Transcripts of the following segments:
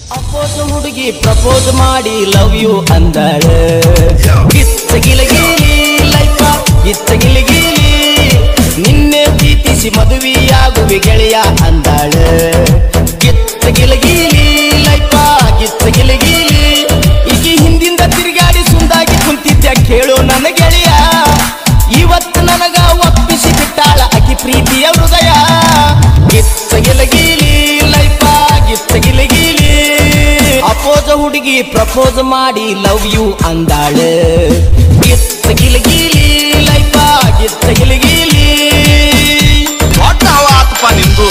Oppose ಹುಡುಗಿ propose ಮಾಡಿ love you ಅಂದಾಳ ಗಿಚ್ಚ ಗಿಲಗಿಲಿ ಲೈಫ ಗಿಚ್ಚ ಗಿಲಗಿಲಿ ನಿನ್ನೆ ಪ್ರೀತಿಸಿ ಮದುವೆಯಾಗುವೆ ಗೆಳೆಯ ಅಂದಾಳ ಗಿಚ್ಚ ಗಿಲಗಿಲಿ ಲೈಫ ಗಿಚ್ಚ ಗಿಲಗಿಲಿ ಈಗಿ ಹಿಂದಿಂದ ತಿರುಗಾಡಿ ಸುಂದಾಗಿ ಕುಂತಿದ್ದ ಕೇಳು ನನ್ನ ಗೆಳೆಯ ಇವತ್ತು ನನಗ ಒಪ್ಪಿಸಿ ಬಿಟ್ಟಾಳ ಅಕಿ ಪ್ರೀತಿಯ ಹೃದಯ ಗಿಚ್ಚ ಗಿಲಗಿಲಿ ಲೈಫ ಗಿಚ್ಚ ಗಿಲಗಿಲಿ ಅಪೋಸ ಹುಡುಗಿ ಪ್ರಪೋಸ್ ಮಾಡಿ ಲವ್ ಯು ಅಂದಾಳ ಗಿಚ್ಚ ಗಿಲಗಿಲಿ ಲೈಫ ಗಿಚ್ಚ ಗಿಲಗಿಲಿ ದೊಡ್ಡ ಹವ ಆತಪ್ಪ ನಿಂದು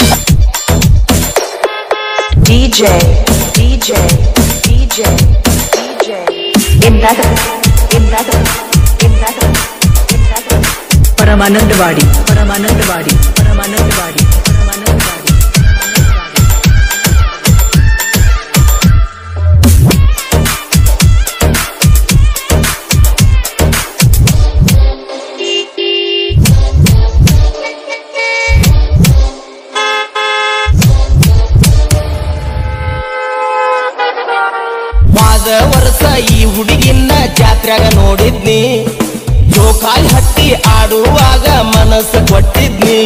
DJ, DJ, DJ, DJ. Another, another, another, another. ಪರಮಾನಂದವಾಡಿ ಪರಮಾನಂದವಾಡಿ ಪರಮಾನಂದವಾಡಿ ಪರಮಾನಂದವಾಡಿ ವಾದ ವರ್ಷ ಈ ಹುಡುಗಿನ ಜಾತ್ರೆಗ ನೋಡಿದ್ನಿ ಜೋಕಾಲಿ ಹಟ್ಟಿ ಆಡುವಾಗ ಮನಸ್ಸು ಕೊಟ್ಟಿದ್ನಿ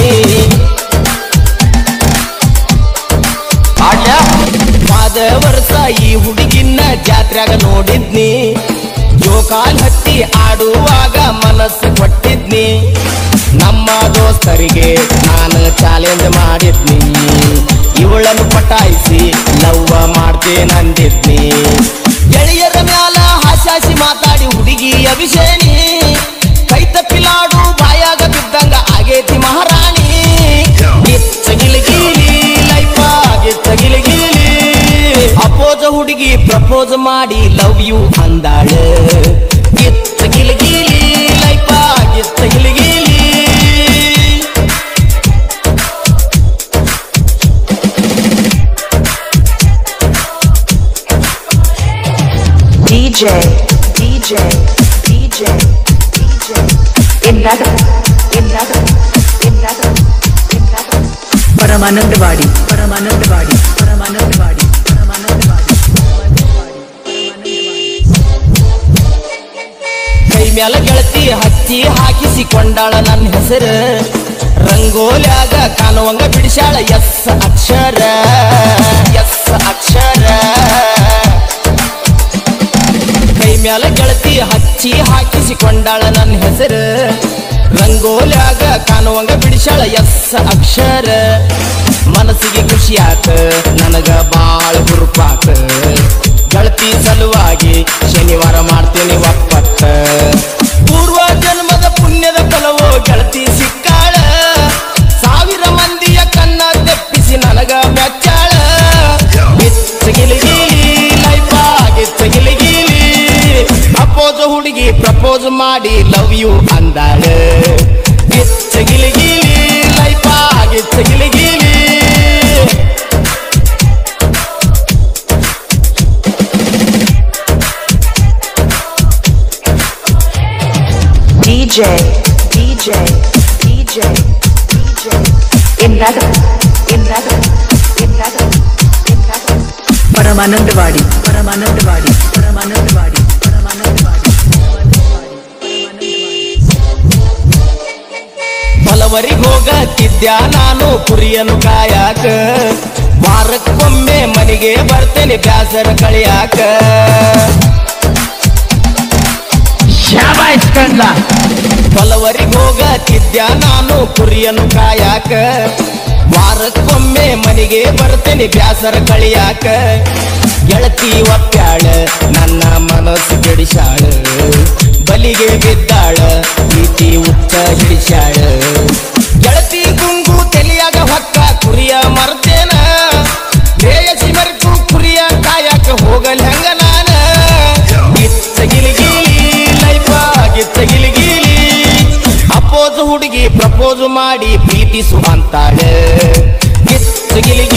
ಆಡ್ಲ್ಯಾ ವಾದ ವರ್ಷ ಈ ಹುಡುಗಿನ ಜಾತ್ರೆಗ ನೋಡಿದ್ನಿ ಜೋಕಾಲಿ ಹಟ್ಟಿ ಆಡುವಾಗ ಮನಸ್ಸು ಕೊಟ್ಟಿದ್ನಿ ನಮ್ಮ ದೋಸ್ತರಿಗೆ ನಾನು ಚಾಲೆಂಜ್ ಮಾಡಿದ್ನಿ ಇವಳನ್ನು ಪಟಾಯಿಸಿ ಲವ್ವ ಮಾಡ್ತೇನಂದಿದ್ನಿ ಗೆಳೆಯರ ಮ್ಯಾಲ ಹಾಸಾಸಿ ಮಾತಾಡಿ ಹುಡುಗಿ ಅಭಿಷೇಣಿ ಕೈ ತಪ್ಪಿಲಾಡು ಬಾಯಾಗ ಬಿದ್ದಂಗ ಆಗೇತಿ ಮಹಾರಾಣಿ ಗಿಚ್ಚ ಗಿಲಿಗಿಲಿ ಲೈಫ ಗಿಚ್ಚ ಗಿಲಿಗಿಲಿ ಅಪೋಸ ಹುಡುಗಿ ಪ್ರಪೋಸ್ ಮಾಡಿ ಲವ್ ಯು ಅಂದಾಳ ಗಿಚ್ಚ ಗಿಲಿಗಿಲಿ ಲೈಫ ಗಿಚ್ಚ ಗಿಲಿಗಿಲಿ DJ, DJ, DJ, DJ. Another, another, another, another. ಪರಮಾನಂದವಾಡಿ ಪರಮಾನಂದವಾಡಿ ಪರಮಾನಂದವಾಡಿ ಪರಮಾನಂದವಾಡಿ ಪರಮಾನಂದವಾಡಿ ಕೈ ಮ್ಯಾಲ ಗೆಳತಿ ಹಚ್ಚಿ ಹಾಕಿಸಿಕೊಂಡಾಳ ನನ್ನ ಹೆಸರು ರಂಗೋಲ್ಯಾಗ ಕಾಣುವಂಗ ಬಿಡಿಸ್ಯಾಳ ಎಸ್ ಅಕ್ಷರ ಎಸ್ ಅಕ್ಷರ ಕೈ ಮ್ಯಾಲ ಗೆಳತಿ ಹಚ್ಚಿ ಹಾಕಿಸಿಕೊಂಡಾಳ ನನ್ನ ಹೆಸರು ರಂಗೋಲ್ಯಾಗ ಕಾಣುವಂಗ ಬಿಡಿಸ್ಯಾಳ ಎಸ್ ಅಕ್ಷರ ಮನಸ್ಸಿಗೆ ಖುಷಿ ಆತ ನನಗ ಬಾಳ ಹುರುಪಾತ ಗೆಳತಿ ಸಲುವಾಗಿ ಶನಿವಾರ ಮಾಡ್ತೇನೆ ಒಪ್ಪತ್ತ ಪೂರ್ವ ಜನ್ಮದ ಪುಣ್ಯದ ಫಲವೋ ಗೆಳತಿ ಸಿಕ್ಕಾಳ ಸಾವಿರ ಮಂದಿಯ ಕನ್ನ ತೆಪ್ಪಿಸಿ ನನಗ ಮೆಚ್ಚಾಳ ಗಿಚ್ಚಗಿಲಿಗಿಲಿ ಲೈಫ ಗಿಚ್ಚಗಿಲಿಗಿಲಿ ಅಪೋಸ ಹುಡುಗಿ ಪ್ರಪೋಸ್ ಮಾಡಿ ಲವ್ ಯು ಅಂದಾಳ ಗಿಚ್ಚಗಿಲಿಗಿಲಿ ಲೈಫ ಗಿಚ್ಚಗಿಲಿಗಿಲಿ DJ, DJ, DJ, DJ. Another, another, another, another. ಪರಮಾನಂದವಾಡಿ ಪರಮಾನಂದವಾಡಿ ಪರಮಾನಂದವಾಡಿ ಪರಮಾನಂದವಾಡಿ ಪರಮಾನಂದವಾಡಿ ಫಲವರಿಗೆ ಹೋಗತ್ತಿದ್ಯ ನಾನು ಕುರಿಯನ್ನು ಕಾಯಾಕ ವಾರಕ್ಕೊಮ್ಮೆ ಮನೆಗೆ ಬರ್ತೇನೆ ಬ್ಯಾಸರ ಕಳಿಯಾಕ ಫಲವರಿಗೆ ಹೋಗತ್ತಿದ್ಯ ನಾನು ಕುರಿಯನ್ನು ಕಾಯಾಕ ವಾರಕ್ಕೊಮ್ಮೆ ಮನೆಗೆ ಬರ್ತೇನೆ ಬ್ಯಾಸರ ಕಳಿಯಾಕ ಗೆಳತಿ ಒಪ್ಪ್ಯಾಳ ನನ್ನ ಮನಸ್ಸು ಕೆಡಿಸಾಳ ಬಲಿಗೆ ಬಿದ್ದಾಳ ಪ್ರೀತಿ ಉತ್ತ ಹಿಡಿಸ್ಯಾಳ ಗೆಳತಿ ಗುಂಗು ತಲಿಯಾಗ ಹೊಕ್ಕ ಕುರಿಯ ಮರ್ತೇನ ರೇಯಸಿ ಮರೆತು ಕುರಿಯ ಕಾಯಕ ಹೋಗಲ್ ಹೆಂಗ ನಾನ ಗಿಚ್ಚ ಗಿಲಿಗಿಲಿ ಲೈಫ ಗಿಚ್ಚ ಗಿಲಿಗಿಲಿ ಅಪೋಸ್ ಹುಡುಗಿ ಪ್ರಪೋಸ್ ಮಾಡಿ ಪ್ರೀತಿಸು ಅಂತಾಳ ಗಿಚ್ಚ ಗಿಲಿಗಿಲಿ